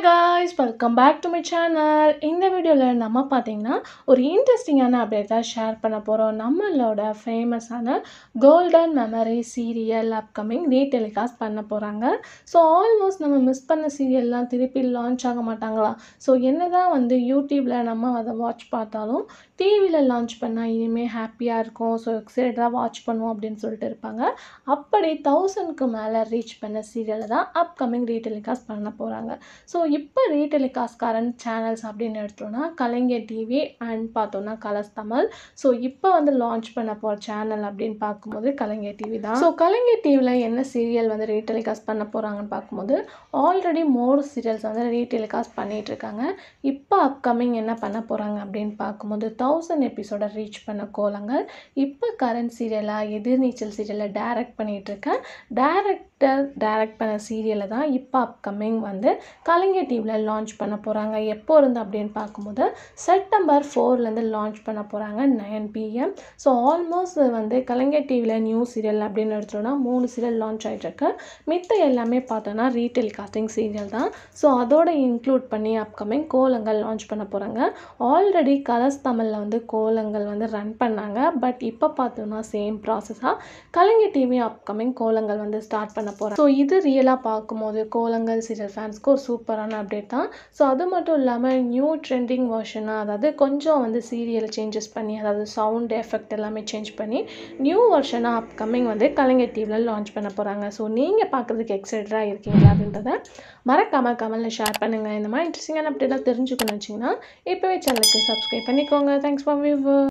guys welcome back to my channel இந்த வீடியோவில் நம்ம பார்த்தீங்கன்னா ஒரு இன்ட்ரெஸ்டிங்கான அப்டேட் தான் ஷேர் பண்ண போகிறோம் நம்மளோட ஃபேமஸான golden memory serial upcoming retelecast பண்ண போகிறாங்க ஸோ ஆல்மோஸ்ட் நம்ம மிஸ் பண்ண சீரியல்லாம் திருப்பி லான்ச் ஆக மாட்டாங்களா ஸோ என்ன தான் வந்து யூடியூப்பில் நம்ம அதை வாட்ச் பார்த்தாலும் டிவியில் லான்ச் பண்ணால் இனிமேல் ஹாப்பியாக இருக்கும் ஸோ எக்ஸைட்டாக வாட்ச் பண்ணுவோம் அப்படின்னு சொல்லிட்டு இருப்பாங்க அப்படி தௌசண்ட்க்கு மேலே ரீச் பண்ண சீரியலை தான் அப்கமிங் ரீடெலிகாஸ்ட் பண்ண போகிறாங்க ஸோ இப்போ ரீடெலிகாஸ்ட் கரண்ட் சேனல்ஸ் அப்படின்னு எடுத்தோம்னா கலைஞர் டிவி அண்ட் பார்த்தோன்னா கலர்ஸ் தமிழ் ஸோ இப்போ வந்து லான்ச் பண்ண போகிற சேனல் அப்படின்னு பார்க்கும்போது கலைஞர் டிவி தான் ஸோ கலைஞர் டிவியில் என்ன சீரியல் வந்து ரீடெலிகாஸ்ட் பண்ண போகிறாங்கன்னு பார்க்கும்போது ஆல்ரெடி மோர் சீரியல்ஸ் வந்து ரீடெலிகாஸ்ட் பண்ணிகிட்டு இருக்காங்க இப்போ அப்கமிங் என்ன பண்ண போகிறாங்க அப்படின்னு பார்க்கும்போது தௌசண்ட் எபிசோட ரீச் பண்ண கோலங்கள் இப்போ கரண்ட் சீரியலாக எதிர்நீச்சல் சீரியலை டைரக்ட் பண்ணிகிட்டு இருக்கேன் டேரக்டர் டைரக்ட் பண்ண சீரியலை தான் இப்போ அப்கமிங் வந்து கலைஞர் டிவியில் லான்ச் பண்ண போகிறாங்க எப்போ இருந்து அப்படின்னு பார்க்கும்போது செப்டம்பர் ஃபோர்லேருந்து லான்ச் பண்ண போகிறாங்க நைன் பிஎம் ஸோ ஆல்மோஸ்ட் வந்து கலைஞர் டிவியில் நியூ சீரியல் அப்படின்னு எடுத்தோம்னா மூணு சீரியல் லான்ச் ஆகிட்டுருக்கு மித்த எல்லாமே பார்த்தோன்னா ரீட்டைல் காஸ்டிங் சீரியல் தான் ஸோ அதோட இன்க்ளூட் பண்ணி அப்கமிங் கோலங்கள் லான்ச் பண்ண போகிறாங்க ஆல்ரெடி கலர்ஸ் தமிழில் வந்து கோலங்கள் வந்து ரன் பண்ணாங்க பட் இப்போ பார்த்தோன்னா சேம் ப்ராசஸாக கலைஞர் டிவி அப்கமிங் கோலங்கள் வந்து ஸ்டார்ட் பண்ண போகிறாங்க ஸோ இது ரியலாக பார்க்கும்போது கோலங்கள் சீரியல் ஃபேன்ஸ்க்கு ஒரு சூப்பரான அப்டேட் தான் ஸோ அது மட்டும் இல்லாமல் நியூ ட்ரெண்டிங் வெர்ஷனாக அதாவது கொஞ்சம் வந்து சீரியல் சேஞ்சஸ் பண்ணி அதாவது சவுண்ட் எஃபெக்ட் எல்லாமே சேஞ்ச் பண்ணி நியூ வெர்ஷனாக அப்கமிங் வந்து கலைஞர் டிவியில் லான்ச் பண்ண போகிறாங்க ஸோ நீங்கள் பார்க்குறதுக்கு எக்ஸைட்டடாக இருக்கீங்களா அப்படின்றத மறக்காமல் கமலில் ஷேர் பண்ணுங்கள் இந்த மாதிரி இன்ட்ரெஸ்டிங்கான அப்டேட்டாக தெரிஞ்சுக்கணும்னு வச்சிங்கன்னா இப்போவே சேனலுக்கு சப்ஸ்கிரைப் பண்ணிக்கோங்க தேங்க்ஸ் ஃபார் வியூவர்